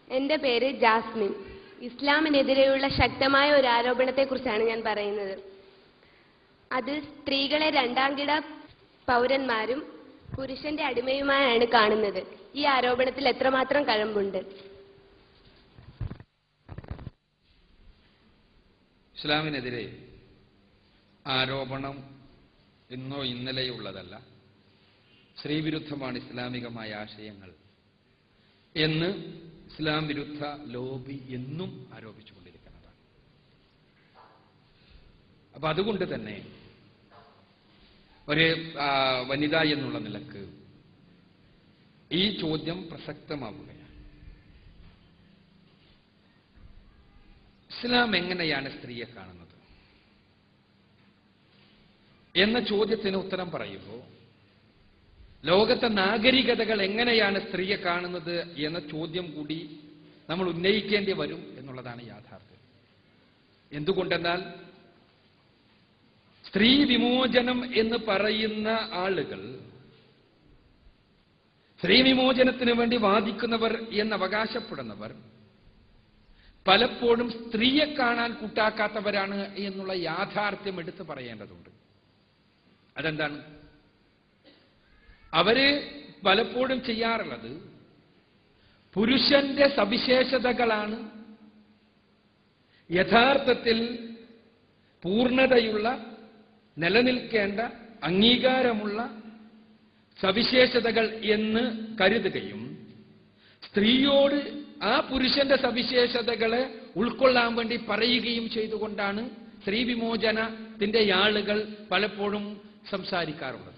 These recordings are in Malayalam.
എൻ്റെ പേര് ജാസ്മിൻ ഇസ്ലാമിനെതിരെയുള്ള ശക്തമായ ഒരു ആരോപണത്തെക്കുറിച്ചാണ് ഞാൻ പറയുന്നത് അത് സ്ത്രീകളെ രണ്ടാംകിട പൗരന്മാരും പുരുഷന്റെ അടിമയുമായാണ് കാണുന്നത് ഈ ആരോപണത്തിൽ എത്രമാത്രം കഴമ്പുണ്ട് ഇസ്ലാമിനെതിരെ ആരോപണം ഇന്നോ ഇന്നലെയുള്ളതല്ല സ്ത്രീവിരുദ്ധമാണ് ഇസ്ലാമികമായ ആശയങ്ങൾ എന്ന് ഇസ്ലാം വിരുദ്ധ ലോബി എന്നും ആരോപിച്ചുകൊണ്ടിരിക്കുന്നതാണ് അപ്പൊ അതുകൊണ്ട് തന്നെ ഒരു ആ, വനിത എന്നുള്ള നിലക്ക് ഈ ചോദ്യം പ്രസക്തമാവുകയാണ് ഇസ്ലാം എങ്ങനെയാണ് സ്ത്രീയെ കാണുന്നത് എന്ന ചോദ്യത്തിന് ഉത്തരം പറയുമ്പോൾ ലോകത്തെ നാഗരികതകൾ എങ്ങനെയാണ് സ്ത്രീയെ കാണുന്നത് എന്ന ചോദ്യം കൂടി നമ്മൾ ഉന്നയിക്കേണ്ടി വരും എന്നുള്ളതാണ് യാഥാർത്ഥ്യം എന്തുകൊണ്ടെന്നാൽ സ്ത്രീ വിമോചനം എന്ന് പറയുന്ന ആളുകൾ സ്ത്രീ വിമോചനത്തിന് വേണ്ടി വാദിക്കുന്നവർ എന്ന് അവകാശപ്പെടുന്നവർ പലപ്പോഴും സ്ത്രീയെ കാണാൻ കൂട്ടാക്കാത്തവരാണ് എന്നുള്ള യാഥാർത്ഥ്യം എടുത്തു പറയേണ്ടതുണ്ട് അതെന്താണ് അവര് പലപ്പോഴും ചെയ്യാറുള്ളത് പുരുഷന്റെ സവിശേഷതകളാണ് യഥാർത്ഥത്തിൽ പൂർണ്ണതയുള്ള നിലനിൽക്കേണ്ട അംഗീകാരമുള്ള സവിശേഷതകൾ എന്ന് കരുതുകയും സ്ത്രീയോട് ആ പുരുഷന്റെ സവിശേഷതകളെ ഉൾക്കൊള്ളാൻ വേണ്ടി പറയുകയും ചെയ്തുകൊണ്ടാണ് സ്ത്രീ വിമോചനത്തിന്റെ ആളുകൾ പലപ്പോഴും സംസാരിക്കാറുള്ളത്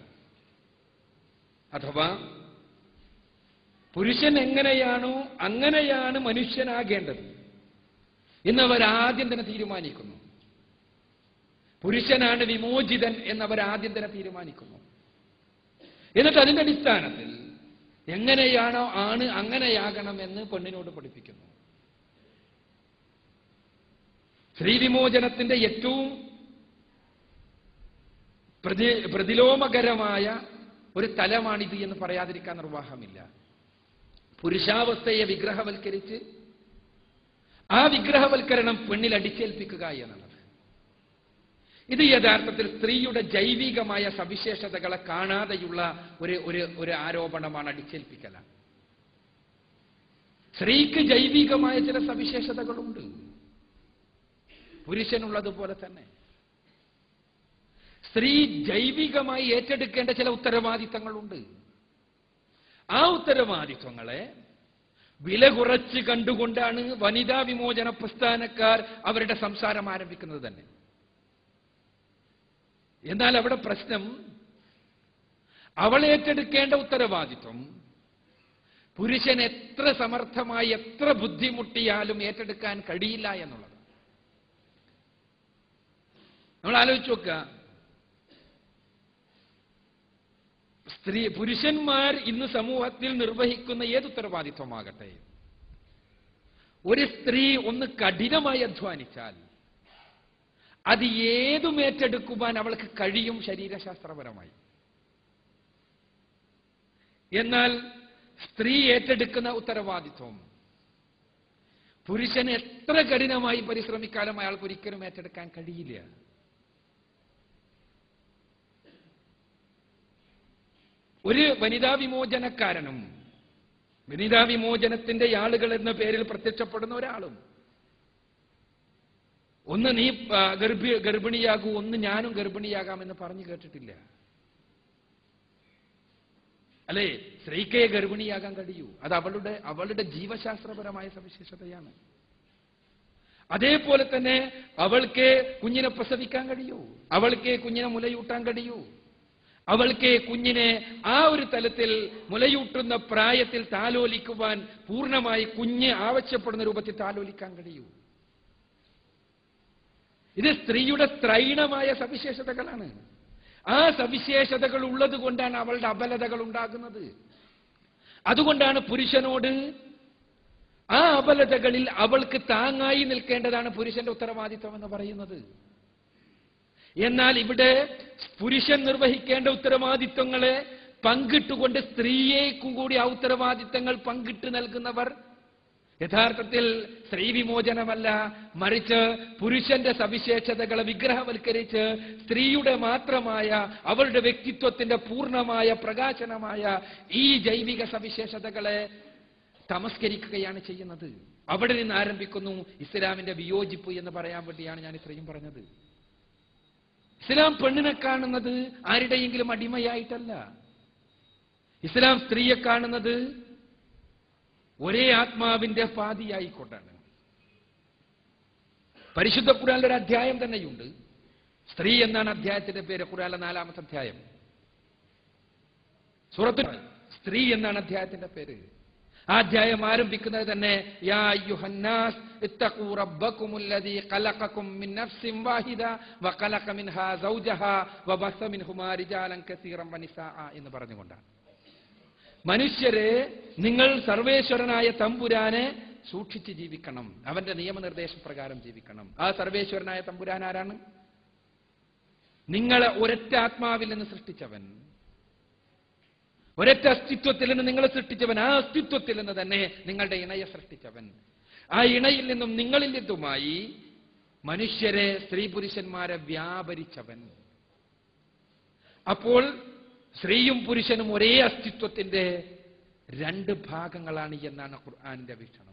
അഥവാ പുരുഷൻ എങ്ങനെയാണോ അങ്ങനെയാണ് മനുഷ്യനാകേണ്ടത് എന്നവർ ആദ്യം തന്നെ തീരുമാനിക്കുന്നു പുരുഷനാണ് വിമോചിതൻ എന്നവർ ആദ്യം തന്നെ തീരുമാനിക്കുന്നു എന്നിട്ട് അതിന്റെ അടിസ്ഥാനത്തിൽ എങ്ങനെയാണോ ആണ് അങ്ങനെയാകണമെന്ന് പെണ്ണിനോട് പഠിപ്പിക്കുന്നു സ്ത്രീവിമോചനത്തിന്റെ ഏറ്റവും പ്രതി പ്രതിലോമകരമായ ഒരു തലമാണിത് എന്ന് പറയാതിരിക്കാൻ നിർവാഹമില്ല പുരുഷാവസ്ഥയെ വിഗ്രഹവൽക്കരിച്ച് ആ വിഗ്രഹവൽക്കരണം പെണ്ണിൽ അടിച്ചേൽപ്പിക്കുക എന്നുള്ളത് ഇത് യഥാർത്ഥത്തിൽ സ്ത്രീയുടെ ജൈവികമായ സവിശേഷതകളെ കാണാതെയുള്ള ഒരു ഒരു ഒരു ആരോപണമാണ് അടിച്ചേൽപ്പിക്കല സ്ത്രീക്ക് ജൈവികമായ ചില സവിശേഷതകളുണ്ട് പുരുഷനുള്ളതുപോലെ തന്നെ സ്ത്രീ ജൈവികമായി ഏറ്റെടുക്കേണ്ട ചില ഉത്തരവാദിത്തങ്ങളുണ്ട് ആ ഉത്തരവാദിത്വങ്ങളെ വില കുറച്ച് കണ്ടുകൊണ്ടാണ് വനിതാ വിമോചന പ്രസ്ഥാനക്കാർ അവരുടെ സംസാരം ആരംഭിക്കുന്നത് തന്നെ എന്നാൽ അവിടെ പ്രശ്നം അവൾ ഏറ്റെടുക്കേണ്ട ഉത്തരവാദിത്വം പുരുഷൻ എത്ര സമർത്ഥമായി എത്ര ബുദ്ധിമുട്ടിയാലും ഏറ്റെടുക്കാൻ കഴിയില്ല എന്നുള്ളത് നമ്മൾ ആലോചിച്ച് നോക്കുക സ്ത്രീ പുരുഷന്മാർ ഇന്ന് സമൂഹത്തിൽ നിർവഹിക്കുന്ന ഏത് ഉത്തരവാദിത്വമാകട്ടെ ഒരു സ്ത്രീ ഒന്ന് കഠിനമായി അധ്വാനിച്ചാൽ അത് ഏതും ഏറ്റെടുക്കുവാൻ അവൾക്ക് കഴിയും ശരീരശാസ്ത്രപരമായി എന്നാൽ സ്ത്രീ ഏറ്റെടുക്കുന്ന ഉത്തരവാദിത്വം പുരുഷൻ എത്ര കഠിനമായി പരിശ്രമിക്കാനും അയാൾക്ക് ഒരിക്കലും ഏറ്റെടുക്കാൻ കഴിയില്ല ഒരു വനിതാ വിമോചനക്കാരനും വനിതാ വിമോചനത്തിന്റെ ആളുകൾ എന്ന പേരിൽ പ്രത്യക്ഷപ്പെടുന്ന ഒരാളും ഒന്ന് നീ ആ, ഗർഭി ഗർഭിണിയാകൂ ഒന്ന് ഞാനും ഗർഭിണിയാകാമെന്ന് പറഞ്ഞു കേട്ടിട്ടില്ല അല്ലേ സ്ത്രീക്കേ ഗർഭിണിയാകാൻ കഴിയൂ അത് അവളുടെ അവളുടെ ജീവശാസ്ത്രപരമായ സവിശേഷതയാണ് അതേപോലെ തന്നെ അവൾക്ക് കുഞ്ഞിനെ പ്രസവിക്കാൻ കഴിയൂ അവൾക്ക് കുഞ്ഞിനെ മുലയൂട്ടാൻ കഴിയൂ അവൾക്ക് കുഞ്ഞിനെ ആ ഒരു തലത്തിൽ മുലയൂട്ടുന്ന പ്രായത്തിൽ താലോലിക്കുവാൻ പൂർണ്ണമായി കുഞ്ഞ് ആവശ്യപ്പെടുന്ന രൂപത്തിൽ താലോലിക്കാൻ കഴിയൂ ഇത് സ്ത്രീയുടെ ത്രൈണമായ സവിശേഷതകളാണ് ആ സവിശേഷതകൾ ഉള്ളത് കൊണ്ടാണ് അവളുടെ അബലതകൾ ഉണ്ടാകുന്നത് അതുകൊണ്ടാണ് പുരുഷനോട് ആ അബലതകളിൽ അവൾക്ക് താങ്ങായി നിൽക്കേണ്ടതാണ് പുരുഷന്റെ ഉത്തരവാദിത്വം എന്ന് പറയുന്നത് എന്നാൽ ഇവിടെ പുരുഷൻ നിർവഹിക്കേണ്ട ഉത്തരവാദിത്വങ്ങളെ പങ്കിട്ടുകൊണ്ട് സ്ത്രീയേക്കും കൂടി ആ ഉത്തരവാദിത്തങ്ങൾ പങ്കിട്ട് നൽകുന്നവർ യഥാർത്ഥത്തിൽ സ്ത്രീ വിമോചനമല്ല മറിച്ച് പുരുഷന്റെ സവിശേഷതകളെ വിഗ്രഹവൽക്കരിച്ച് സ്ത്രീയുടെ മാത്രമായ അവളുടെ വ്യക്തിത്വത്തിന്റെ പൂർണ്ണമായ പ്രകാശനമായ ഈ ജൈവിക സവിശേഷതകളെ തമസ്കരിക്കുകയാണ് ചെയ്യുന്നത് അവിടെ നിന്ന് ആരംഭിക്കുന്നു ഇസ്ലാമിന്റെ വിയോജിപ്പ് എന്ന് പറയാൻ വേണ്ടിയാണ് ഞാൻ ഇത്രയും പറഞ്ഞത് ഇസ്ലാം പെണ്ണിനെ കാണുന്നത് ആരുടെയെങ്കിലും അടിമയായിട്ടല്ല ഇസ്ലാം സ്ത്രീയെ കാണുന്നത് ഒരേ ആത്മാവിന്റെ പാതിയായിക്കൊണ്ടാണ് പരിശുദ്ധ ഖുറാനിൽ ഒരു അധ്യായം തന്നെയുണ്ട് സ്ത്രീ എന്നാണ് അധ്യായത്തിന്റെ പേര് ഖുറാനിലെ നാലാമത്തെ അധ്യായം സൂറത്ത് സ്ത്രീ എന്നാണ് അധ്യായത്തിന്റെ പേര് ആ അധ്യായം ആരംഭിക്കുന്നത് തന്നെ യാ അയ്യുഹന്നാസ് ഇത്തഖൂ റബ്ബക്കുമുല്ലദീ ഖലഖക്കും മിൻ നഫ്സിൻ വാഹിദ വഖലഖ മിൻഹാ സൗജഹാ വബസ മിൻഹുമാ റിജാലൻ കസീറൻ വനിസാഅ എന്ന് പറഞ്ഞുകൊണ്ടാണ് മനുഷ്യരെ നിങ്ങൾ സർവേശ്വരനായ തമ്പുരാനെ സൂക്ഷിച്ച് ജീവിക്കണം അവന്റെ നിയമനിർദ്ദേശപ്രകാരം ജീവിക്കണം ആ സർവേശ്വരനായ തമ്പുരാൻ ആരാണ് നിങ്ങളെ ഒരൊറ്റ ആത്മാവിൽ നിന്ന് സൃഷ്ടിച്ചവൻ ഒരൊറ്റ അസ്തിത്വത്തിൽ നിന്ന് നിങ്ങളെ സൃഷ്ടിച്ചവൻ ആ അസ്തിത്വത്തിൽ നിന്ന് തന്നെ നിങ്ങളുടെ ഇണയെ സൃഷ്ടിച്ചവൻ ആ ഇണയിൽ നിന്നും നിങ്ങളിൽ നിന്നുമായി മനുഷ്യരെ സ്ത്രീ പുരുഷന്മാരെ വ്യാപരിച്ചവൻ അപ്പോൾ സ്ത്രീയും പുരുഷനും ഒരേ അസ്തിത്വത്തിന്റെ രണ്ട് ഭാഗങ്ങളാണ് എന്നാണ് ഖുർആാനിന്റെ വീക്ഷണം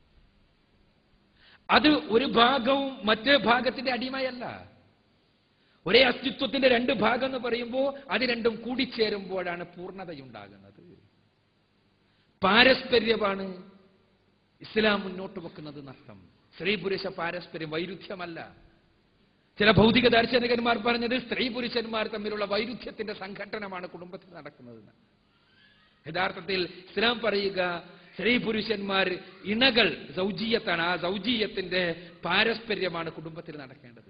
അത് ഒരു ഭാഗവും മറ്റേ ഭാഗത്തിന്റെ അടിമയല്ല ഒരേ അസ്തിത്വത്തിന്റെ രണ്ട് ഭാഗം എന്ന് പറയുമ്പോൾ അത് രണ്ടും കൂടിച്ചേരുമ്പോഴാണ് പൂർണ്ണതയുണ്ടാകുന്നത് പാരസ്പര്യമാണ് ഇസ്ലാം മുന്നോട്ട് വെക്കുന്നത് നഷ്ടം സ്ത്രീ പുരുഷ പാരസ്പര്യം വൈരുദ്ധ്യമല്ല ചില ഭൗതിക ദാർശനികന്മാർ പറഞ്ഞത് സ്ത്രീ പുരുഷന്മാർ തമ്മിലുള്ള വൈരുദ്ധ്യത്തിന്റെ സംഘട്ടനമാണ് കുടുംബത്തിൽ നടക്കുന്നതെന്ന് യഥാർത്ഥത്തിൽ ഇസ്ലാം പറയുക സ്ത്രീ പുരുഷന്മാർ ഇണകൾ സൗജീയത്താണ് ആ സൗജീയത്തിന്റെ പാരസ്പര്യമാണ് കുടുംബത്തിൽ നടക്കേണ്ടത്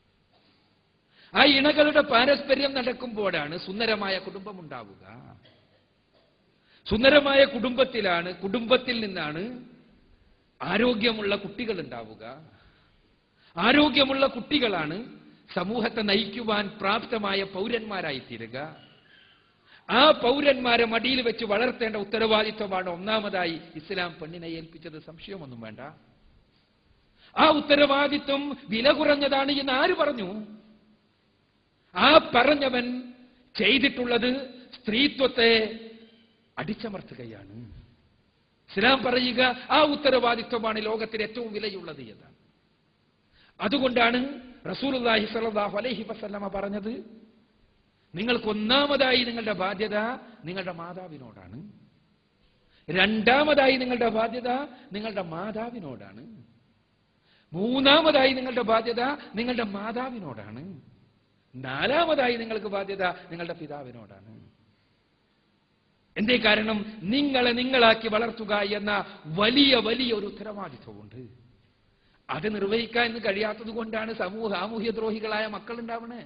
ആ ഇണകളുടെ പാരസ്പര്യം നടക്കുമ്പോഴാണ് സുന്ദരമായ കുടുംബം ഉണ്ടാവുക സുന്ദരമായ കുടുംബത്തിലാണ് കുടുംബത്തിൽ നിന്നാണ് ആരോഗ്യമുള്ള കുട്ടികൾ ഉണ്ടാവുക ആരോഗ്യമുള്ള കുട്ടികളാണ് സമൂഹത്തെ നയിക്കുവാൻ പ്രാപ്തമായ പൗരന്മാരായി തീരുക ആ പൗരന്മാരെ മടിയിൽ വെച്ച് വളർത്തേണ്ട ഉത്തരവാദിത്വമാണ് ഒന്നാമതായി ഇസ്ലാം പെണ്ണിനെ ഏൽപ്പിച്ചത് സംശയമൊന്നും വേണ്ട ആ ഉത്തരവാദിത്വം വില കുറഞ്ഞതാണ് എന്ന് ആര് പറഞ്ഞു ആ പറഞ്ഞവൻ ചെയ്തിട്ടുള്ളത് സ്ത്രീത്വത്തെ അടിച്ചമർത്തുകയാണ് ഇസ്ലാം പറയുക ആ ഉത്തരവാദിത്വമാണ് ലോകത്തിൽ ഏറ്റവും വിലയുള്ളത് എന്നാണ് അതുകൊണ്ടാണ് റസൂലുള്ളാഹി സ്വല്ലല്ലാഹു അലൈഹി വസല്ലമ പറഞ്ഞത് നിങ്ങൾക്ക് ഒന്നാമതായി നിങ്ങളുടെ ബാധ്യത നിങ്ങളുടെ മാതാവിനോടാണ് രണ്ടാമതായി നിങ്ങളുടെ ബാധ്യത നിങ്ങളുടെ മാതാവിനോടാണ് മൂന്നാമതായി നിങ്ങളുടെ ബാധ്യത നിങ്ങളുടെ മാതാവിനോടാണ് നാലാമതായി നിങ്ങൾക്ക് ബാധ്യത നിങ്ങളുടെ പിതാവിനോടാണ് എന്തേ കാരണം നിങ്ങളെ നിങ്ങളാക്കി വളർത്തുക എന്ന വലിയ വലിയ ഒരു ഉത്തരവാദിത്വമുണ്ട് അത് നിർവഹിക്കാൻ ഇന്ന് കഴിയാത്തത് കൊണ്ടാണ് സമൂഹ സാമൂഹ്യ ദ്രോഹികളായ മക്കൾ ഉണ്ടാവണേ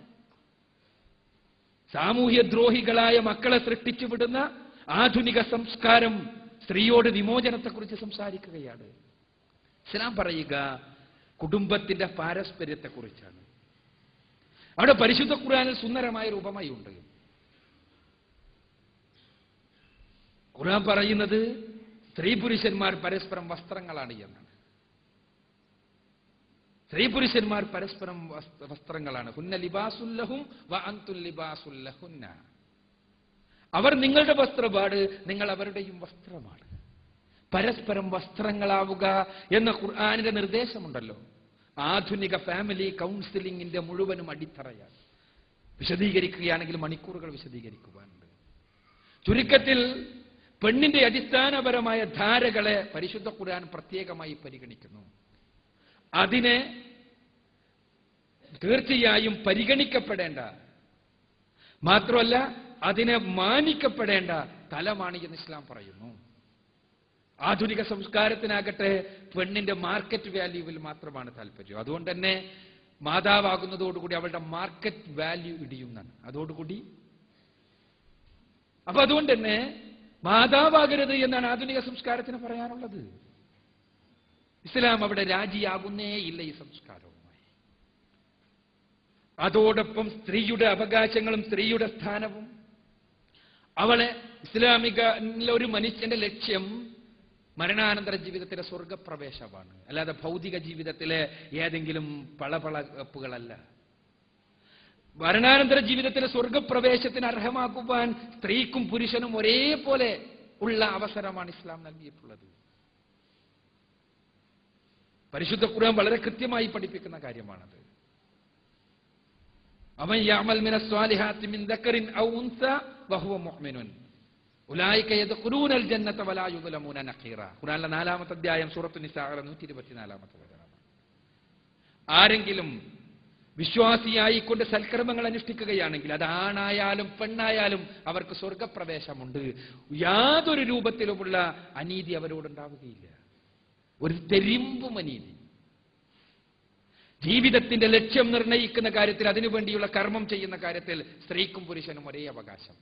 സാമൂഹ്യ ദ്രോഹികളായ മക്കളെ സൃഷ്ടിച്ചു വിടുന്ന ആധുനിക സംസ്കാരം സ്ത്രീയോട് വിമോചനത്തെക്കുറിച്ച് സംസാരിക്കുകയാണ് ഇസ്ലാം പറയുക കുടുംബത്തിന്റെ പാരസ്പര്യത്തെക്കുറിച്ചാണ് അവിടെ പരിശുദ്ധ ഖുർആനിൽ സുന്ദരമായ ഒരു ഉപമയുണ്ട് ഖുർആൻ പറയുന്നത് സ്ത്രീ പുരുഷന്മാർ പരസ്പരം വസ്ത്രങ്ങളാണ് എന്നാണ് സ്ത്രീ പുരുഷന്മാർ പരസ്പരം വസ്ത്ര- വസ്ത്രങ്ങളാണ് ഹുന്ന ലിബാസുല്ലഹും വ അൻതുൽ ലിബാസുല്ലഹുന്ന അവർ നിങ്ങളുടെ വസ്ത്രപാട് നിങ്ങൾ അവരുടെയും വസ്ത്രമാണ് പരസ്പരം വസ്ത്രങ്ങളാവുക എന്ന ഖുർആാനിന്റെ നിർദ്ദേശമുണ്ടല്ലോ ആധുനിക ഫാമിലി കൗൺസിലിംഗിന്റെ മുഴുവനും അടിത്തറയാണ് വിശദീകരിക്കുകയാണെങ്കിൽ മണിക്കൂറുകൾ വിശദീകരിക്കുവാനുണ്ട് ചുരുക്കത്തിൽ പെണ്ണിന്റെ അടിസ്ഥാനപരമായ ധാരകളെ പരിശുദ്ധ ഖുർആൻ പ്രത്യേകമായി പരിഗണിക്കുന്നു അതിനെ തീർച്ചയായും പരിഗണിക്കപ്പെടേണ്ട മാത്രമല്ല അതിനെ മാനിക്കപ്പെടേണ്ട തലമാണ് എന്ന് ഇസ്ലാം പറയുന്നു ആധുനിക സംസ്കാരത്തിനാകട്ടെ പെണ്ണിന്റെ മാർക്കറ്റ് വാല്യൂവിൽ മാത്രമാണ് താല്പര്യം അതുകൊണ്ട് തന്നെ മാതാവാകുന്നതോടുകൂടി അവളുടെ മാർക്കറ്റ് വാല്യൂ ഇടിയുന്നതാണ് അതോടുകൂടി അപ്പൊ അതുകൊണ്ട് തന്നെ മാതാവാകരുത് എന്നാണ് ആധുനിക സംസ്കാരത്തിന് പറയാനുള്ളത് ഇസ്ലാം അവിടെ രാജിയാകുന്നേ ഇല്ല ഈ സംസ്കാരവുമായി അതോടൊപ്പം സ്ത്രീയുടെ അവകാശങ്ങളും സ്ത്രീയുടെ സ്ഥാനവും അവളെ ഇസ്ലാമിക ഒരു മനുഷ്യന്റെ ലക്ഷ്യം മരണാനന്തര ജീവിതത്തിലെ സ്വർഗപ്രവേശമാണ് അല്ലാതെ ഭൗതിക ജീവിതത്തിലെ ഏതെങ്കിലും പളപളപ്പുകളല്ല മരണാനന്തര ജീവിതത്തിലെ സ്വർഗപ്രവേശത്തിന് അർഹമാക്കുവാൻ സ്ത്രീക്കും പുരുഷനും ഒരേപോലെ ഉള്ള അവസരമാണ് ഇസ്ലാം നൽകിയിട്ടുള്ളത് പരിശുദ്ധ ഖുർആൻ വളരെ കൃത്യമായി പഠിപ്പിക്കുന്ന കാര്യമാണത് അവൻ യഅമൽ മിന സ്വാലിഹാത്തി മിൻ ദക്കറിൻ ഔ ഉൻസ വഹുവ മുഅ്മിനുൻ ഉലായിക യദ്ഖുലൂനൽ ജന്നത വലാ യുദ്ലമൂന നഖീറ ഖുർആനിലെ നാലാമത്തെ അധ്യായം സൂറത്തു നിസാഅ 124 വചനമാണ് ആരെങ്കിലും വിശ്വാസിയായിക്കൊണ്ട് സൽക്കർമ്മങ്ങൾ അനുഷ്ഠിക്കുകയാണെങ്കിൽ അത് ആണായാലും പെണ്ണായാലും അവർക്ക് സ്വർഗപ്രവേശമുണ്ട് യാതൊരു രൂപത്തിലുമുള്ള അനീതി അവരോടുണ്ടാവുകയില്ല ഒരു തെരിമ്പും അനീതി ജീവിതത്തിന്റെ ലക്ഷ്യം നിർണ്ണയിക്കുന്ന കാര്യത്തിൽ അതിനുവേണ്ടിയുള്ള കർമ്മം ചെയ്യുന്ന കാര്യത്തിൽ സ്ത്രീക്കും പുരുഷനും ഒരേ അവകാശം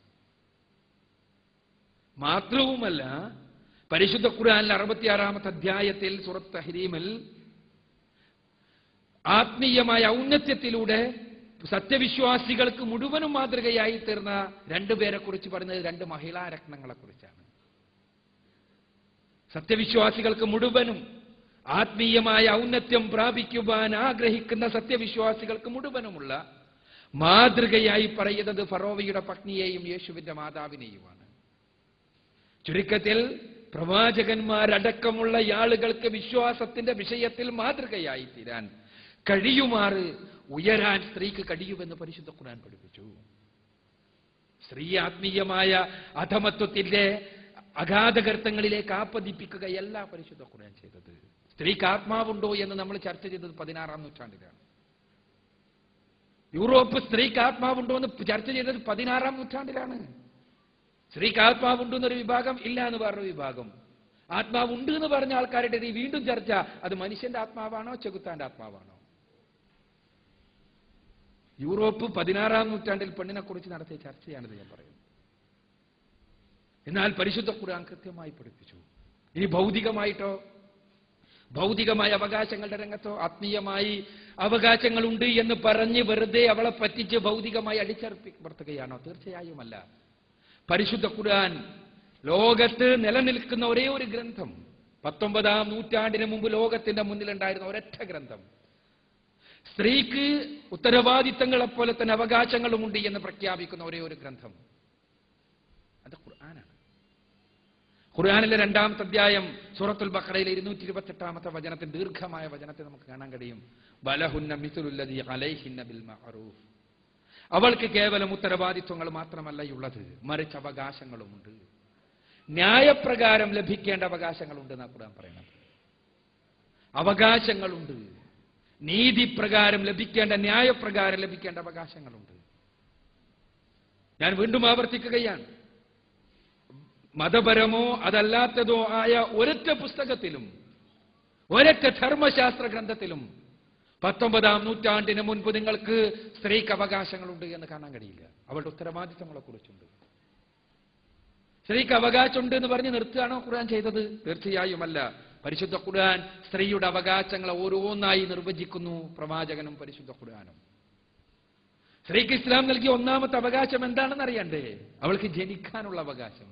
മാത്രവുമല്ല പരിശുദ്ധ ഖുർആനിലെ അറുപത്തിയാറാമത്തെ അധ്യായത്തിൽ സുറത്ത് ഹരീമിൽ ആത്മീയമായ ഔന്നത്യത്തിലൂടെ സത്യവിശ്വാസികൾക്ക് മുഴുവനും മാതൃകയായി തീർന്ന രണ്ടുപേരെ കുറിച്ച് പറയുന്നത് രണ്ട് മഹിളാ രത്നങ്ങളെ കുറിച്ചാണ് സത്യവിശ്വാസികൾക്ക് മുഴുവനും ആത്മീയമായ ഔന്നത്യം പ്രാപിക്കുവാൻ ആഗ്രഹിക്കുന്ന സത്യവിശ്വാസികൾക്ക് മുഴുവനുമുള്ള മാതൃകയായി പറയുന്നത് ഫറോവയുടെ പത്നിയെയും യേശുവിന്റെ മാതാവിനെയുമാണ് ചുരുക്കത്തിൽ പ്രവാചകന്മാരടക്കമുള്ള ആളുകൾക്ക് വിശ്വാസത്തിന്റെ വിഷയത്തിൽ മാതൃകയായി തീരാൻ കഴിയുമാറ് ഉയരാൻ സ്ത്രീക്ക് കഴിയുമെന്ന് പരിശുദ്ധ ഖുർആൻ പഠിപ്പിച്ചു സ്ത്രീ ആത്മീയമായ അധമത്വത്തിന്റെ അഗാധഗർത്തങ്ങളിലേക്ക് ആപ്പതിപ്പിക്കുകയല്ല പരിശുദ്ധ ഖുർആൻ ചെയ്തത് സ്ത്രീക്ക് ആത്മാവുണ്ടോ എന്ന് നമ്മൾ ചർച്ച ചെയ്തത് പതിനാറാം നൂറ്റാണ്ടിലാണ് യൂറോപ്പ് സ്ത്രീക്ക് ആത്മാവുണ്ടോ എന്ന് ചർച്ച ചെയ്തത് പതിനാറാം നൂറ്റാണ്ടിലാണ് സ്ത്രീക്ക് ആത്മാവുണ്ട് എന്നൊരു വിഭാഗം ഇല്ല എന്ന് പറഞ്ഞ വിഭാഗം ആത്മാവുണ്ട് എന്ന് പറഞ്ഞ ആൾക്കാരുടെ ഇടയിൽ വീണ്ടും ചർച്ച അത് മനുഷ്യന്റെ ആത്മാവാണോ ചെകുത്താന്റെ ആത്മാവാണോ യൂറോപ്പ് പതിനാറാം നൂറ്റാണ്ടിൽ പെണ്ണിനെ കുറിച്ച് നടത്തിയ ചർച്ചയാണിത് ഞാൻ പറയുന്നത് എന്നാൽ പരിശുദ്ധ ഖുർആൻ കൃത്യമായി പഠിപ്പിച്ചു ഇനി ഭൗതികമായിട്ടോ ഭൗതികമായ അവകാശങ്ങളുടെ രംഗത്തോ ആത്മീയമായി അവകാശങ്ങളുണ്ട് എന്ന് പറഞ്ഞ് വെറുതെ അവളെ പറ്റിച്ച് ഭൗതികമായി അടിച്ചർപ്പിക്കപ്പെടുത്തുകയാണോ തീർച്ചയായുമല്ല പരിശുദ്ധ ഖുർആൻ ലോകത്ത് നിലനിൽക്കുന്ന ഒരേ ഒരു ഗ്രന്ഥം പത്തൊമ്പതാം നൂറ്റാണ്ടിന് മുമ്പ് ലോകത്തിന്റെ മുന്നിലുണ്ടായിരുന്ന ഒരൊറ്റ ഗ്രന്ഥം സ്ത്രീക്ക് ഉത്തരവാദിത്തങ്ങളെ പോലെ തന്നെ അവകാശങ്ങളുമുണ്ട് എന്ന് പ്രഖ്യാപിക്കുന്ന ഒരേ ഒരു ഗ്രന്ഥം അത് ഖുർആനാണ് ഖുർആാനിലെ രണ്ടാമത്തെ അധ്യായം സൂറത്തുൽ ബഖറയിലെ ഇരുന്നൂറ്റി ഇരുപത്തെട്ടാമത്തെ വചനത്തിൽ ദീർഘമായ വചനത്തെ നമുക്ക് കാണാൻ കഴിയും ബലഹുന്ന മിസുലുല്ലതി അലൈഹിന്ന ബിൽ മഅറൂഫ് അവൾക്ക് കേവലം ഉത്തരവാദിത്വങ്ങൾ മാത്രമല്ല ഉള്ളത് മറിച്ച് അവകാശങ്ങളുമുണ്ട് ന്യായപ്രകാരം ലഭിക്കേണ്ട അവകാശങ്ങളുണ്ട് എന്നാ ഖുർആൻ പറയുന്നത് അവകാശങ്ങളുണ്ട് നീതിപ്രകാരം ലഭിക്കേണ്ട ന്യായപ്രകാരം ലഭിക്കേണ്ട അവകാശങ്ങളുണ്ട് ഞാൻ വീണ്ടും ആവർത്തിക്കുകയാണ് മതപരമോ അതല്ലാത്തതോ ആയ ഒരൊറ്റ പുസ്തകത്തിലും ഒരൊറ്റ ധർമ്മശാസ്ത്ര ഗ്രന്ഥത്തിലും പത്തൊമ്പതാം നൂറ്റാണ്ടിന് മുൻപ് നിങ്ങൾക്ക് സ്ത്രീക്ക് അവകാശങ്ങളുണ്ട് എന്ന് കാണാൻ കഴിയില്ല അവളുടെ ഉത്തരവാദിത്തങ്ങളെ കുറിച്ചുണ്ട് സ്ത്രീക്ക് അവകാശമുണ്ട് എന്ന് പറഞ്ഞ് നിർത്തുകയാണോ ഖുർആൻ ചെയ്തത് തീർച്ചയായുമല്ല പരിശുദ്ധ ഖുർആൻ സ്ത്രീയുടെ അവകാശങ്ങളെ ഓരോന്നായി നിർവചിക്കുന്നു പ്രവാചകനും പരിശുദ്ധ ഖുർആനും സ്ത്രീക്ക് ഇസ്ലാം നൽകിയ ഒന്നാമത്തെ അവകാശം എന്താണെന്ന് അറിയണ്ടേ അവൾക്ക് ജനിക്കാനുള്ള അവകാശം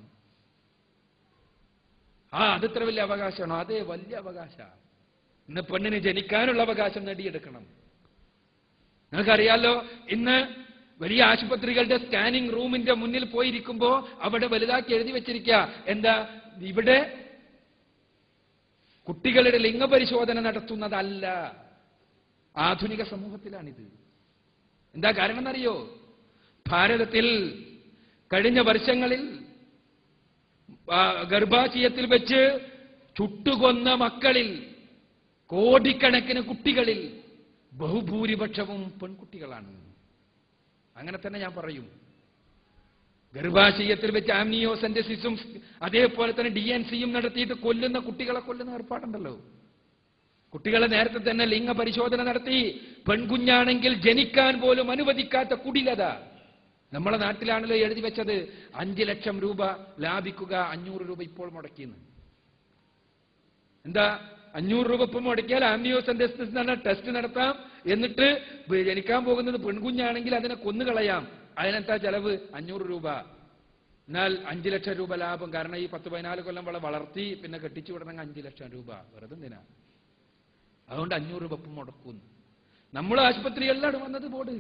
ആ അതിത്ര വലിയ അവകാശമാണോ അതേ വലിയ അവകാശ ഇന്ന് പെണ്ണിന് ജനിക്കാനുള്ള അവകാശം നേടിയെടുക്കണം നിങ്ങൾക്കറിയാലോ ഇന്ന് വലിയ ആശുപത്രികളുടെ സ്കാനിംഗ് റൂമിന്റെ മുന്നിൽ പോയിരിക്കുമ്പോ അവിടെ വലുതാക്കി എഴുതി വെച്ചിരിക്കുക എന്താ ഇവിടെ കുട്ടികളുടെ ലിംഗപരിശോധന നടത്തുന്നതല്ല ആധുനിക സമൂഹത്തിലാണിത് എന്താ കാരണം എന്നറിയോ ഭാരതത്തിൽ കഴിഞ്ഞ വർഷങ്ങളിൽ ആ, ഗർഭാശയത്തിൽ വെച്ച് ചുട്ടുകൊന്ന മക്കളിൽ കോടിക്കണക്കിന് കുട്ടികളിൽ ബഹുഭൂരിപക്ഷവും പെൺകുട്ടികളാണ് അങ്ങനെ തന്നെ ഞാൻ പറയും ഗർഭാശയത്തിൽ വെച്ച് ആംനിയോസെന്റസിസും അതേപോലെ തന്നെ ഡി എൻ സിയും നടത്തിയിട്ട് കൊല്ലുന്ന കുട്ടികളെ കൊല്ലുന്ന ഏർപ്പാടുണ്ടല്ലോ കുട്ടികളെ നേരത്തെ തന്നെ ലിംഗ പരിശോധന നടത്തി പെൺകുഞ്ഞാണെങ്കിൽ ജനിക്കാൻ പോലും അനുവദിക്കാത്ത കുടിലത നമ്മളെ നാട്ടിലാണല്ലോ എഴുതി വെച്ചത് അഞ്ച് ലക്ഷം രൂപ ലാഭിക്കുക അഞ്ഞൂറ് രൂപ ഇപ്പോൾ മുടക്കിയെന്ന് എന്താ അഞ്ഞൂറ് രൂപ ഇപ്പം മുടക്കിയാൽ ആംനിയോസെന്റസിസ് എന്ന ടെസ്റ്റ് നടത്താം എന്നിട്ട് ജനിക്കാൻ പോകുന്നത് പെൺകുഞ്ഞാണെങ്കിൽ അതിനെ കൊന്നുകളയാം അതിനെന്താ ചെലവ് അഞ്ഞൂറ് രൂപ എന്നാൽ അഞ്ചു ലക്ഷം രൂപ ലാഭം കാരണം ഈ പത്ത് പതിനാല് കൊല്ലം വള വളർത്തി പിന്നെ കെട്ടിച്ചു വിടണമെങ്കിൽ അഞ്ചു ലക്ഷം രൂപ വെറുതെ എന്തിനാ അതുകൊണ്ട് അഞ്ഞൂറ് വെപ്പ് മുടക്കുന്നു നമ്മൾ ആശുപത്രികളിലാണ് വന്നത് ബോർഡ്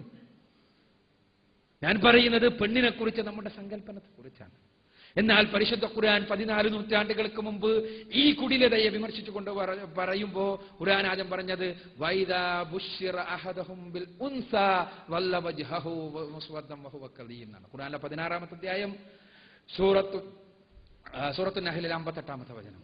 ഞാൻ പറയുന്നത് പെണ്ണിനെ കുറിച്ച് നമ്മുടെ സങ്കല്പനത്തെ കുറിച്ചാണ് എന്നാൽ പരിശുദ്ധ ഖുർആൻ പതിനാല് നൂറ്റാണ്ടുകൾക്ക് മുമ്പ് ഈ കുടിലതയെ വിമർശിച്ചുകൊണ്ട് പറ- പറയുമ്പോ ഖുർആൻ ആദ്യം പറഞ്ഞത് വൈദാ ബുശ്ശിറ അഹദഹും ബിൽ ഉൻസ വല്ല വജ്ഹഹു മുസ്വദ്ദം വഹുവ കദീം എന്നാണ് ഖുർആനിലെ പതിനാറാമത്തെ അധ്യായം സൂറത്തു ആ, സൂറത്തു നഹലിലെ അമ്പത്തെട്ടാമത്തെ വചനം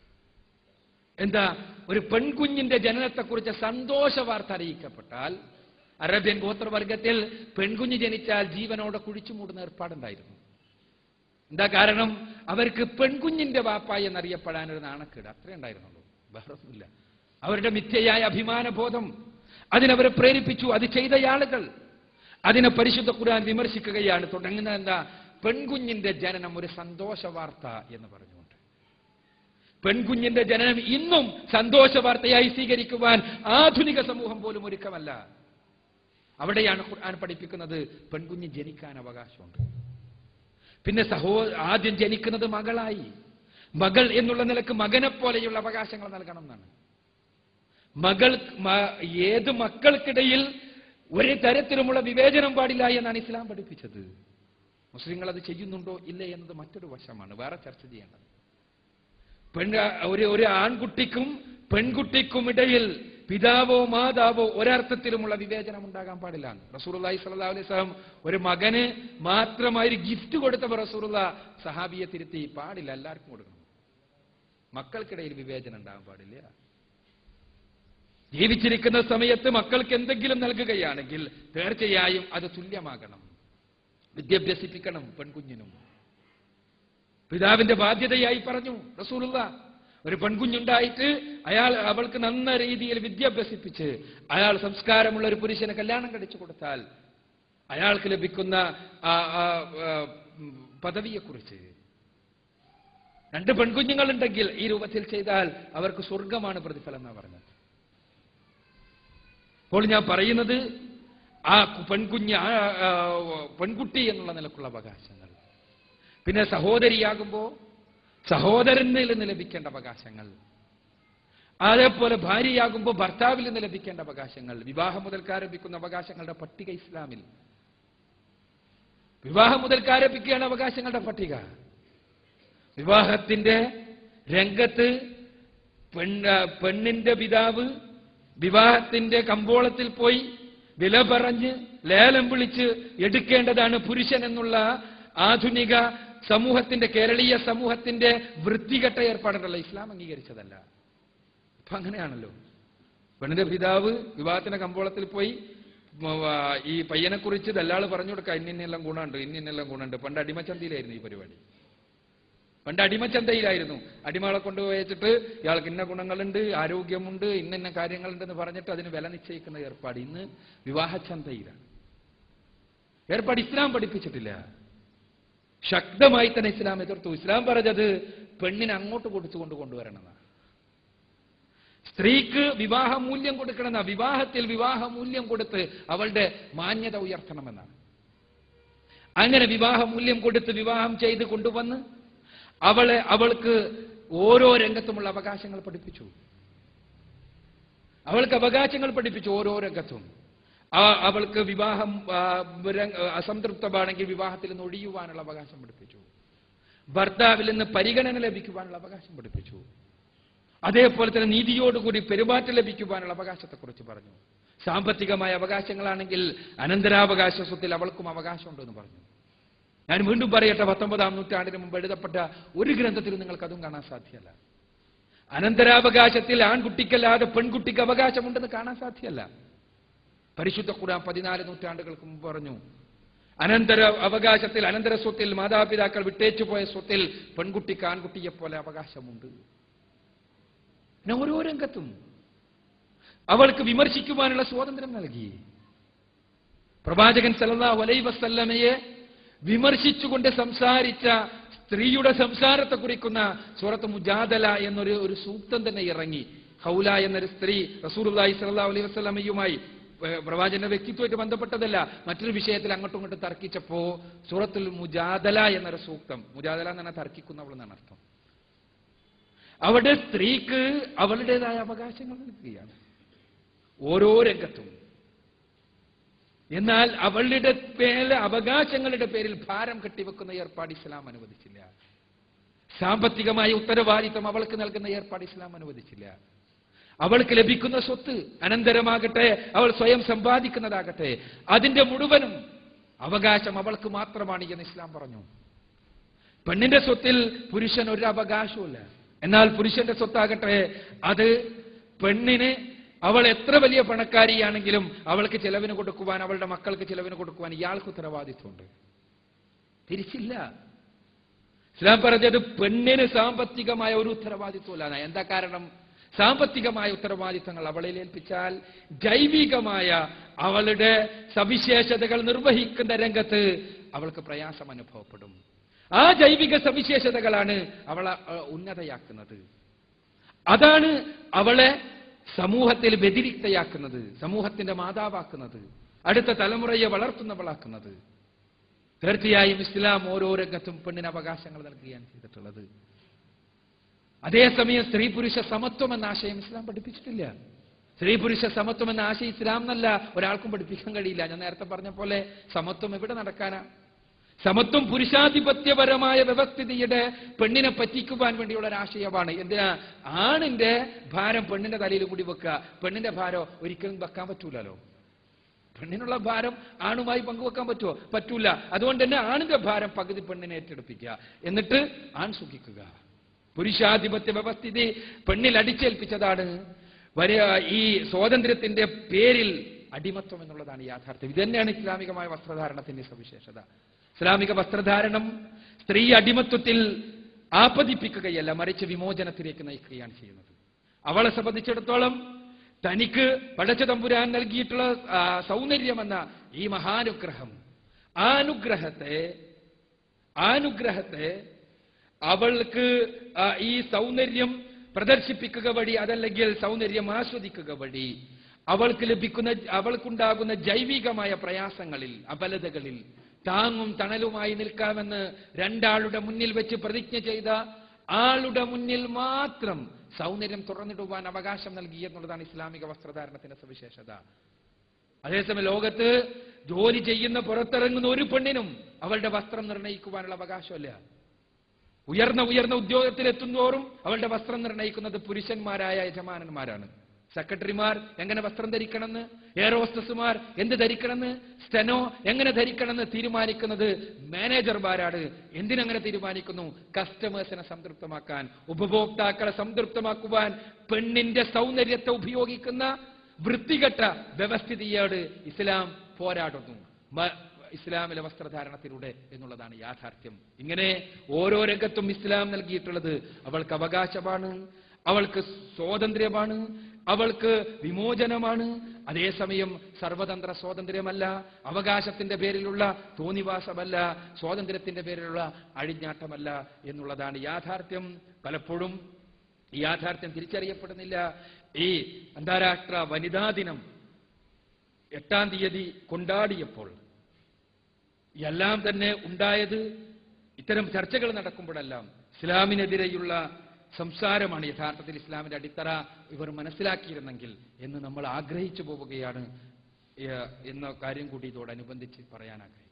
എന്താ ഒരു പെൺകുഞ്ഞിന്റെ ജനനത്തെക്കുറിച്ച് സന്തോഷ വാർത്ത അറിയിക്കപ്പെട്ടാൽ അറേബ്യൻ ഗോത്രവർഗത്തിൽ പെൺകുഞ്ഞ് ജനിച്ചാൽ ജീവനോടെ കുഴിച്ചു മൂടുന്ന ഏർപ്പാടുണ്ടായിരുന്നു എന്താ കാരണം അവർക്ക് പെൺകുഞ്ഞിന്റെ വാപ്പായി എന്നറിയപ്പെടാൻ ഒരു നാണക്കേട് അത്രേ ഉണ്ടായിരുന്നുള്ളൂ വേറൊന്നുമില്ല അവരുടെ മിഥ്യയായ അഭിമാനബോധം അതിനവരെ പ്രേരിപ്പിച്ചു അത് ചെയ്ത ആളുകൾ അതിനെ പരിശുദ്ധ ഖുർആൻ വിമർശിക്കുകയാണ് തുടങ്ങുന്നത് എന്താ പെൺകുഞ്ഞിന്റെ ജനനം ഒരു സന്തോഷ വാർത്ത എന്ന് പറഞ്ഞുകൊണ്ട് പെൺകുഞ്ഞിന്റെ ജനനം ഇന്നും സന്തോഷ വാർത്തയായി സ്വീകരിക്കുവാൻ ആധുനിക സമൂഹം പോലും ഒരുക്കമല്ല അവിടെയാണ് ഖുർആൻ പഠിപ്പിക്കുന്നത് പെൺകുഞ്ഞ് ജനിക്കാൻ അവകാശമുണ്ട് പിന്നെ സഹോ ആദ്യം ജനിക്കുന്നത് മകളായി മകൾ എന്നുള്ള നിലക്ക് മകനെ പോലെയുള്ള അവകാശങ്ങൾ നൽകണം എന്നാണ് മകൾ മ- ഏത് മക്കൾക്കിടയിൽ ഒരു തരത്തിലുമുള്ള വിവേചനം പാടില്ല എന്നാണ് ഇസ്ലാം പഠിപ്പിച്ചത് മുസ്ലിങ്ങൾ അത് ചെയ്യുന്നുണ്ടോ ഇല്ലേ എന്നത് മറ്റൊരു വശമാണ് വേറെ ചർച്ച ചെയ്യേണ്ടത് പെൺ ഒരു ഒരു ആൺകുട്ടിക്കും പെൺകുട്ടിക്കും ഇടയിൽ പിതാവോ മാതാവോ ഒരർത്ഥത്തിലുമുള്ള വിവേചനം ഉണ്ടാകാൻ പാടില്ല റസൂർലായി സല്ലാ അലൈഹി സ്വലം ഒരു മകന് മാത്രമായി ഒരു ഗിഫ്റ്റ് കൊടുത്തപ്പോൾ റസൂറുള്ള സഹാബിയെ തിരുത്തി പാടില്ല എല്ലാവർക്കും കൊടുക്കണം മക്കൾക്കിടയിൽ വിവേചനം ഉണ്ടാകാൻ പാടില്ല ജീവിച്ചിരിക്കുന്ന സമയത്ത് മക്കൾക്ക് എന്തെങ്കിലും നൽകുകയാണെങ്കിൽ തീർച്ചയായും അത് തുല്യമാകണം വിദ്യാഭ്യസിപ്പിക്കണം പെൺകുഞ്ഞിനും പിതാവിന്റെ ബാധ്യതയായി പറഞ്ഞു റസൂലുള്ള ഒരു പെൺകുഞ്ഞുണ്ടായിട്ട് അയാൾ അവൾക്ക് നന്ന രീതിയിൽ വിദ്യാഭ്യസിപ്പിച്ച് അയാൾ സംസ്കാരമുള്ള ഒരു പുരുഷനെ കല്യാണം കഴിച്ചു കൊടുത്താൽ അയാൾക്ക് ലഭിക്കുന്ന ആ, ആ, ആ, ഉം, പദവിയെക്കുറിച്ച് രണ്ട് പെൺകുഞ്ഞുങ്ങളുണ്ടെങ്കിൽ ഈ രൂപത്തിൽ ചെയ്താൽ അവർക്ക് സ്വർഗമാണ് പ്രതിഫലം എന്നാ പറഞ്ഞത് അപ്പോൾ ഞാൻ പറയുന്നത് ആ പെൺകുഞ്ഞ് ആ, ആ, പെൺകുട്ടി എന്നുള്ള നിലക്കുള്ള അവകാശങ്ങൾ പിന്നെ സഹോദരിയാകുമ്പോ സഹോദരനിൽ നിന്ന് ലഭിക്കേണ്ട അവകാശങ്ങൾ അതേപോലെ ഭാര്യയാകുമ്പോൾ ഭർത്താവിൽ നിന്ന് ലഭിക്കേണ്ട അവകാശങ്ങൾ വിവാഹം മുതൽക്ക് ആരംഭിക്കുന്ന അവകാശങ്ങളുടെ പട്ടിക ഇസ്ലാമിൽ വിവാഹം മുതൽക്ക് ആരംഭിക്കുകയാണ് അവകാശങ്ങളുടെ പട്ടിക വിവാഹത്തിന്റെ രംഗത്ത് പെണ്ണ് പെണ്ണിന്റെ പിതാവ് വിവാഹത്തിന്റെ കമ്പോളത്തിൽ പോയി വില പറഞ്ഞ് ലേലം വിളിച്ച് എടുക്കേണ്ടതാണ് പുരുഷൻ എന്നുള്ള ആധുനിക സമൂഹത്തിന്റെ കേരളീയ സമൂഹത്തിന്റെ വൃത്തികെട്ട ഏർപ്പാടുണ്ടല്ലോ ഇസ്ലാം അംഗീകരിച്ചതല്ല അപ്പൊ അങ്ങനെയാണല്ലോ പെണ്ണിന്റെ പിതാവ് വിവാഹത്തിന്റെ കമ്പോളത്തിൽ പോയി മ, ആ, ഈ പയ്യനെ കുറിച്ച് ദല്ലാള് പറഞ്ഞു കൊടുക്കുക ഇന്നിന്നെല്ലാം ഗുണമുണ്ട് ഇന്നിന്നെല്ലാം ഗുണമുണ്ട് പണ്ട് അടിമച്ചന്തയിലായിരുന്നു ഈ പരിപാടി പണ്ട് അടിമച്ചന്തയിലായിരുന്നു അടിമകളെ കൊണ്ടുപോയിച്ചിട്ട് ഇയാൾക്ക് ഇന്ന ഗുണങ്ങളുണ്ട് ആരോഗ്യമുണ്ട് ഇന്ന ഇന്ന കാര്യങ്ങളുണ്ടെന്ന് പറഞ്ഞിട്ട് അതിന് വില നിശ്ചയിക്കുന്ന ഏർപ്പാട് ഇന്ന് വിവാഹച്ചന്തയിലാണ് ഏർപ്പാട് ഇസ്ലാം പഠിപ്പിച്ചിട്ടില്ല ശക്തമായി തന്നെ ഇസ്ലാം എതിർത്തു ഇസ്ലാം പറഞ്ഞത് പെണ്ണിനെ അങ്ങോട്ട് കൊടുത്തുകൊണ്ട് കൊണ്ടുവരണമെന്നാണ് സ്ത്രീക്ക് വിവാഹ മൂല്യം കൊടുക്കണമെന്ന വിവാഹത്തിൽ വിവാഹ മൂല്യം കൊടുത്ത് അവളുടെ മാന്യത ഉയർത്തണമെന്നാണ് അങ്ങനെ വിവാഹ മൂല്യം കൊടുത്ത് വിവാഹം ചെയ്ത് കൊണ്ടുവന്ന് അവളെ അവൾക്ക് ഓരോ രംഗത്തുമുള്ള അവകാശങ്ങൾ പഠിപ്പിച്ചു അവൾക്ക് അവകാശങ്ങൾ പഠിപ്പിച്ചു ഓരോ രംഗത്തും ആ- അവൾക്ക് വിവാഹം ആ, രംഗ- അസംതൃപ്തമാണെങ്കിൽ വിവാഹത്തിൽ നിന്ന് ഒഴിയുവാനുള്ള അവകാശം പഠിപ്പിച്ചു ഭർത്താവിൽ നിന്ന് പരിഗണന ലഭിക്കുവാനുള്ള അവകാശം പഠിപ്പിച്ചു അതേപോലെ തന്നെ നീതിയോടുകൂടി പെരുമാറ്റം ലഭിക്കുവാനുള്ള അവകാശത്തെക്കുറിച്ച് പറഞ്ഞു സാമ്പത്തികമായ അവകാശങ്ങളാണെങ്കിൽ അനന്തരാവകാശ സ്വത്തിൽ അവൾക്കും അവകാശമുണ്ടെന്ന് പറഞ്ഞു ഞാൻ വീണ്ടും പറയട്ടെ പത്തൊമ്പതാം നൂറ്റാണ്ടിന് മുമ്പ് എഴുതപ്പെട്ട ഒരു ഗ്രന്ഥത്തിലും നിങ്ങൾക്ക് അതും കാണാൻ സാധ്യമല്ല അനന്തരാവകാശത്തിൽ ആൺകുട്ടിക്കല്ലാതെ പെൺകുട്ടിക്ക് അവകാശമുണ്ടെന്ന് കാണാൻ സാധ്യമല്ല പരിശുദ്ധ ഖുർആൻ പതിനാല് നൂറ്റാണ്ടുകൾക്ക് മുമ്പ് പറഞ്ഞു അനന്തര അവകാശത്തിൽ അനന്തര സ്വത്തിൽ മാതാപിതാക്കൾ വിട്ടേച്ചു പോയ സ്വത്തിൽ പെൺകുട്ടിക്ക് ആൺകുട്ടിയെ പോലെ അവകാശമുണ്ട് പിന്നെ ഓരോ രംഗത്തും അവൾക്ക് വിമർശിക്കുവാനുള്ള സ്വാതന്ത്ര്യം നൽകി പ്രവാചകൻ സല്ലല്ലാഹു അലൈഹി വസല്ലമയെ വിമർശിച്ചുകൊണ്ട് സംസാരിച്ച സ്ത്രീയുടെ സംസാരത്തെ കുറിക്കുന്ന സൂറത്ത് മുജാദല എന്നൊരു ഒരു സൂക്തം തന്നെ ഇറങ്ങി ഹൗല എന്നൊരു സ്ത്രീ റസൂലുള്ളാഹി സ്വല്ലല്ലാഹു അലൈഹി വസല്ലമയുമായി ഏഹ്, പ്രവാചകന്റെ വ്യക്തിത്വമായിട്ട് ബന്ധപ്പെട്ടതല്ല മറ്റൊരു വിഷയത്തിൽ അങ്ങോട്ടും ഇങ്ങോട്ടും തർക്കിച്ചപ്പോ സൂറത്തുൽ മുജാദല എന്നൊരു സൂക്തം മുജാദല എന്ന് പറഞ്ഞാൽ തർക്കിക്കുന്നവൾ എന്നാണ് അർത്ഥം അവിടെ സ്ത്രീക്ക് അവളുടേതായ അവകാശങ്ങൾ നൽകുകയാണ് ഓരോ രംഗത്തും എന്നാൽ അവളുടെ പേരിൽ അവകാശങ്ങളുടെ പേരിൽ ഭാരം കെട്ടിവെക്കുന്ന ഏർപ്പാട് ഇസ്ലാം അനുവദിച്ചില്ല സാമ്പത്തികമായ ഉത്തരവാദിത്വം അവൾക്ക് നൽകുന്ന ഏർപ്പാട് ഇസ്ലാം അനുവദിച്ചില്ല അവൾക്ക് ലഭിക്കുന്ന സ്വത്ത് അനന്തരമാകട്ടെ അവൾ സ്വയം സമ്പാദിക്കുന്നതാകട്ടെ അതിന്റെ മുഴുവനും അവകാശം അവൾക്ക് മാത്രമാണ് എന്ന് ഇസ്ലാം പറഞ്ഞു പെണ്ണിന്റെ സ്വത്തിൽ പുരുഷൻ ഒരു അവകാശവുമില്ല എന്നാൽ പുരുഷന്റെ സ്വത്താകട്ടെ അത് പെണ്ണിന് അവൾ എത്ര വലിയ പണക്കാരിയാണെങ്കിലും അവൾക്ക് ചെലവിന് കൊടുക്കുവാൻ അവളുടെ മക്കൾക്ക് ചെലവിന് കൊടുക്കുവാൻ ഇയാൾക്ക് ഉത്തരവാദിത്വമുണ്ട് തിരിച്ചില്ല ഇസ്ലാം പറഞ്ഞത് പെണ്ണിന് സാമ്പത്തികമായ ഒരു ഉത്തരവാദിത്വമില്ല എന്താ കാരണം സാമ്പത്തികമായ ഉത്തരവാദിത്തങ്ങൾ അവളിൽ ഏൽപ്പിച്ചാൽ ജൈവികമായ അവളുടെ സവിശേഷതകൾ നിർവഹിക്കുന്ന രംഗത്ത് അവൾക്ക് പ്രയാസം അനുഭവപ്പെടും ആ ജൈവിക സവിശേഷതകളാണ് അവളെ അഹ്, ഉന്നതയാക്കുന്നത് അതാണ് അവളെ സമൂഹത്തിൽ വ്യതിരിക്തയാക്കുന്നത് സമൂഹത്തിന്റെ മാതാവാക്കുന്നത് അടുത്ത തലമുറയെ വളർത്തുന്നവളാക്കുന്നത് തീർച്ചയായും ഇസ്ലാം ഓരോ രംഗത്തും പെണ്ണിന് അവകാശങ്ങൾ നൽകുകയാണ് ചെയ്തിട്ടുള്ളത് അതേസമയം സ്ത്രീ പുരുഷ സമത്വം എന്ന ആശയം ഇസ്ലാം പഠിപ്പിച്ചിട്ടില്ല സ്ത്രീ പുരുഷ സമത്വം എന്ന ആശയം ഇസ്ലാം എന്നല്ല ഒരാൾക്കും പഠിപ്പിക്കാൻ കഴിയില്ല ഞാൻ നേരത്തെ പറഞ്ഞ പോലെ സമത്വം എവിടെ നടക്കാനാ സമത്വം പുരുഷാധിപത്യപരമായ വ്യവസ്ഥിതിയുടെ പെണ്ണിനെ പറ്റിക്കുവാൻ വേണ്ടിയുള്ള ഒരു ആശയമാണ് എന്തിനാ ആണിന്റെ ഭാരം പെണ്ണിന്റെ തലയിൽ കൂടി വെക്കുക പെണ്ണിന്റെ ഭാരം ഒരിക്കലും വെക്കാൻ പറ്റൂലല്ലോ പെണ്ണിനുള്ള ഭാരം ആണുമായി പങ്കുവെക്കാൻ പറ്റുമോ പറ്റൂല അതുകൊണ്ട് തന്നെ ആണിന്റെ ഭാരം പകുതി പെണ്ണിനെ ഏറ്റെടുപ്പിക്കുക എന്നിട്ട് ആൺ സുഖിക്കുക പുരുഷാധിപത്യ വ്യവസ്ഥിതി പെണ്ണിൽ അടിച്ചേൽപ്പിച്ചതാണ് വരെ ഈ സ്വാതന്ത്ര്യത്തിന്റെ പേരിൽ അടിമത്വം എന്നുള്ളതാണ് യാഥാർത്ഥ്യം ഇത് തന്നെയാണ് ഇസ്ലാമികമായ വസ്ത്രധാരണത്തിന്റെ സവിശേഷത ഇസ്ലാമിക വസ്ത്രധാരണം സ്ത്രീ അടിമത്വത്തിൽ ആപതിപ്പിക്കുകയല്ല മറിച്ച് വിമോചനത്തിലേക്ക് നയിക്കുകയാണ് ചെയ്യുന്നത് അവളെ സംബന്ധിച്ചിടത്തോളം തനിക്ക് പടച്ച തമ്പുരാൻ നൽകിയിട്ടുള്ള ആ, സൗന്ദര്യമെന്ന ഈ മഹാനുഗ്രഹം ആ അനുഗ്രഹത്തെ ആ അനുഗ്രഹത്തെ അവൾക്ക് ആ, ഈ സൗന്ദര്യം പ്രദർശിപ്പിക്കുക വഴി അതല്ലെങ്കിൽ സൗന്ദര്യം ആസ്വദിക്കുക വഴി അവൾക്ക് ലഭിക്കുന്ന അവൾക്കുണ്ടാകുന്ന ജൈവികമായ പ്രയാസങ്ങളിൽ അബലതകളിൽ താങ്ങും തണലുമായി നിൽക്കാമെന്ന് രണ്ടാളുടെ മുന്നിൽ വെച്ച് പ്രതിജ്ഞ ചെയ്ത ആളുടെ മുന്നിൽ മാത്രം സൗന്ദര്യം തുറന്നിടുവാൻ അവകാശം നൽകി എന്നുള്ളതാണ് ഇസ്ലാമിക വസ്ത്രധാരണത്തിന്റെ സവിശേഷത അതേസമയം ലോകത്ത് ജോലി ചെയ്യുന്ന പുറത്തിറങ്ങുന്ന ഒരു പെണ്ണിനും അവളുടെ വസ്ത്രം നിർണ്ണയിക്കുവാനുള്ള അവകാശമല്ല ഉയർന്ന ഉയർന്ന ഉദ്യോഗത്തിലെത്തുന്നതോറും അവളുടെ വസ്ത്രം നിർണ്ണയിക്കുന്നത് പുരുഷന്മാരായ യജമാനന്മാരാണ് സെക്രട്ടറിമാർ എങ്ങനെ വസ്ത്രം ധരിക്കണമെന്ന് എയർ ഹോസ്റ്റസുമാർ എന്ത് ധരിക്കണമെന്ന് സ്റ്റെനോ എങ്ങനെ ധരിക്കണമെന്ന് തീരുമാനിക്കുന്നത് മാനേജർമാരാണ് എന്തിനങ്ങനെ തീരുമാനിക്കുന്നു കസ്റ്റമേഴ്സിനെ സംതൃപ്തമാക്കാൻ ഉപഭോക്താക്കളെ സംതൃപ്തമാക്കുവാൻ പെണ്ണിന്റെ സൗന്ദര്യത്തെ ഉപയോഗിക്കുന്ന വൃത്തികെട്ട വ്യവസ്ഥിതിയോട് ഇസ്ലാം പോരാടുന്നു മ- ഇസ്ലാമിലെ വസ്ത്രധാരണത്തിലൂടെ എന്നുള്ളതാണ് യാഥാർത്ഥ്യം ഇങ്ങനെ ഓരോ രംഗത്തും ഇസ്ലാം നൽകിയിട്ടുള്ളത് അവൾക്ക് അവകാശമാണ് അവൾക്ക് സ്വാതന്ത്ര്യമാണ് അവൾക്ക് വിമോചനമാണ് അതേസമയം സർവതന്ത്ര സ്വാതന്ത്ര്യമല്ല അവകാശത്തിന്റെ പേരിലുള്ള തോന്നിവാസമല്ല സ്വാതന്ത്ര്യത്തിന്റെ പേരിലുള്ള അഴിഞ്ഞാട്ടമല്ല എന്നുള്ളതാണ് യാഥാർത്ഥ്യം പലപ്പോഴും ഈ യാഥാർത്ഥ്യം തിരിച്ചറിയപ്പെടുന്നില്ല ഈ അന്താരാഷ്ട്ര വനിതാ ദിനം എട്ടാം തീയതി കൊണ്ടാടിയപ്പോൾ എല്ലാം തന്നെ ഉണ്ടായത് ഇത്തരം ചർച്ചകൾ നടക്കുമ്പോഴെല്ലാം ഇസ്ലാമിനെതിരെയുള്ള സംസാരമാണ് യഥാർത്ഥത്തിൽ ഇസ്ലാമിന്റെ അടിത്തറ ഇവർ മനസ്സിലാക്കിയിരുന്നെങ്കിൽ എന്ന് നമ്മൾ ആഗ്രഹിച്ചു പോവുകയാണ് ഏഹ്, എന്ന കാര്യം കൂടി ഇതോടനുബന്ധിച്ച് പറയാനാഗ്രഹിക്കുന്നു